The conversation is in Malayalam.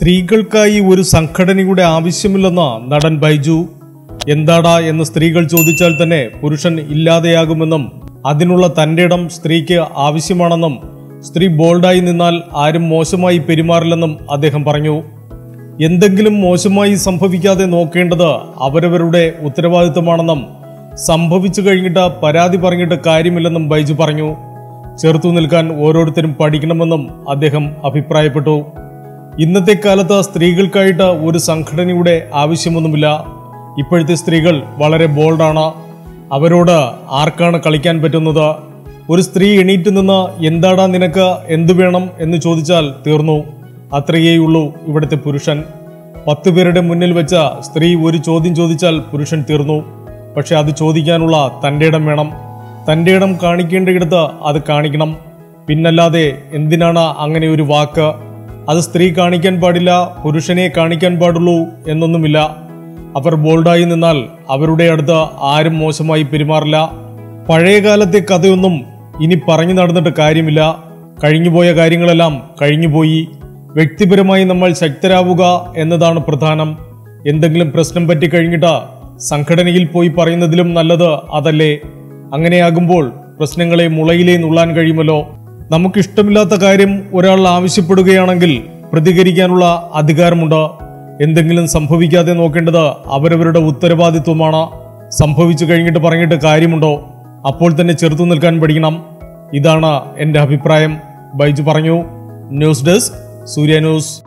സ്ത്രീകൾക്കായി ഒരു സംഘടനയുടെ ആവശ്യമില്ലെന്ന് നടൻ ബൈജു എന്താടാ എന്ന് സ്ത്രീകൾ ചോദിച്ചാൽ തന്നെ പുരുഷൻ ഇല്ലാതെയാകുമെന്നും അതിനുള്ള തന്റെ ഇടം സ്ത്രീക്ക് ആവശ്യമാണെന്നും സ്ത്രീ ബോൾഡായി നിന്നാൽ ആരും മോശമായി പെരുമാറില്ലെന്നും അദ്ദേഹം പറഞ്ഞു എന്തെങ്കിലും മോശമായി സംഭവിക്കാതെ നോക്കേണ്ടത് അവരവരുടെ ഉത്തരവാദിത്തമാണെന്നും സംഭവിച്ചു കഴിഞ്ഞിട്ട് പരാതി പറഞ്ഞിട്ട് കാര്യമില്ലെന്നും ബൈജു പറഞ്ഞു ചെറുത്തു നിൽക്കാൻ ഓരോരുത്തരും പഠിക്കണമെന്നും അദ്ദേഹം അഭിപ്രായപ്പെട്ടു ഇന്നത്തെ കാലത്ത് സ്ത്രീകൾക്കായിട്ട് ഒരു സംഘടനയുടെ ആവശ്യമൊന്നുമില്ല ഇപ്പോഴത്തെ സ്ത്രീകൾ വളരെ ബോൾഡാണ് അവരോട് ആർക്കാണ് കളിക്കാൻ പറ്റുന്നത് ഒരു സ്ത്രീ എണീറ്റ് നിന്ന് എന്താടാ നിനക്ക് എന്തു വേണം എന്ന് ചോദിച്ചാൽ തീർന്നു അത്രയേയുള്ളൂ ഇവിടുത്തെ പുരുഷൻ പത്ത് പേരുടെ മുന്നിൽ വെച്ച സ്ത്രീ ഒരു ചോദ്യം ചോദിച്ചാൽ പുരുഷൻ തീർന്നു പക്ഷെ അത് ചോദിക്കാനുള്ള തൻ്റെ ഇടം വേണം തൻ്റെ ഇടം കാണിക്കേണ്ടയിടത്ത് അത് കാണിക്കണം പിന്നല്ലാതെ എന്തിനാണ് അങ്ങനെ ഒരു വാക്ക് അത് സ്ത്രീ കാണിക്കാൻ പാടില്ല പുരുഷനെ കാണിക്കാൻ പാടുള്ളൂ എന്നൊന്നുമില്ല അവർ ബോൾഡായി നിന്നാൽ അവരുടെ അടുത്ത് ആരും മോശമായി പെരുമാറില്ല പഴയകാലത്തെ കഥയൊന്നും ഇനി പറഞ്ഞു നടന്നിട്ട് കാര്യമില്ല കഴിഞ്ഞുപോയ കാര്യങ്ങളെല്ലാം കഴിഞ്ഞുപോയി വ്യക്തിപരമായി നമ്മൾ ശക്തരാവുക എന്നതാണ് പ്രധാനം എന്തെങ്കിലും പ്രശ്നം പറ്റി കഴിഞ്ഞിട്ട് സംഘടനയിൽ പോയി പറയുന്നതിലും നല്ലത് അതല്ലേ അങ്ങനെയാകുമ്പോൾ പ്രശ്നങ്ങളെ മുളയിലേ നുള്ളാൻ കഴിയുമല്ലോ നമുക്കിഷ്ടമില്ലാത്ത കാര്യം ഒരാൾ ആവശ്യപ്പെടുകയാണെങ്കിൽ പ്രതികരിക്കാനുള്ള അധികാരമുണ്ട് എന്തെങ്കിലും സംഭവിക്കാതെ നോക്കേണ്ടത് അവരവരുടെ ഉത്തരവാദിത്വമാണ് സംഭവിച്ചു കഴിഞ്ഞിട്ട് പറഞ്ഞിട്ട് കാര്യമുണ്ടോ അപ്പോൾ തന്നെ ചെറുത്തു നിൽക്കാൻ പഠിക്കണം ഇതാണ് എൻ്റെ അഭിപ്രായം ബൈജു പറഞ്ഞു ന്യൂസ് ഡെസ്ക് സൂര്യ ന്യൂസ്